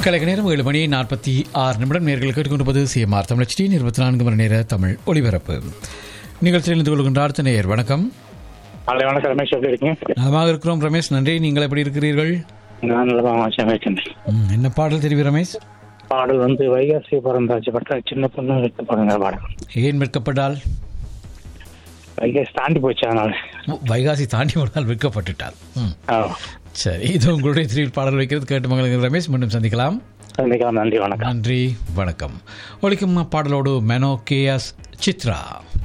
கலைக நேரம் ஏழு மணி நாற்பத்தி ஆறு நிமிடம் நேர்கள் கேட்டுக்கொண்டிருப்பது சிஎம்ஆர் தமிழ் டி இருபத்தி நான்கு மணி நேர தமிழ் ஒளிபரப்பு நிகழ்ச்சியில் இருந்து கொள்கின்ற அடுத்த நேயர் வணக்கம் காலை வணக்கம் ரமேஷ் எப்படி இருக்கீங்க நலமாக இருக்கிறோம் ரமேஷ் நன்றி நீங்கள் எப்படி இருக்கிறீர்கள் நான் நல்லதாக இருக்கின்றேன் ம், என்ன பாடல் தெரிவி ரமேஷ் பாடல் வந்து வைகாசி பிறந்தாச்சு பட்ட சின்ன பொண்ணு வைக்க பாருங்க பாடல் ஏன் விற்கப்பட்டால் வைகாசி தாண்டி போச்சு அதனால வைகாசி தாண்டி ஒரு நாள் விற்கப்பட்டுட்டால் ம், ஆ சரி இது உங்களுடைய திரிவில் பாடல் வைக்கிறது கேட்டு மகளுங்க ரமேஷ் மீண்டும் சந்திக்கலாம் சந்திக்கலாம் நன்றி வணக்கம் நன்றி வணக்கம் ஒழிக்கும் பாடலோடு மெனோ கேஎஸ் சித்ரா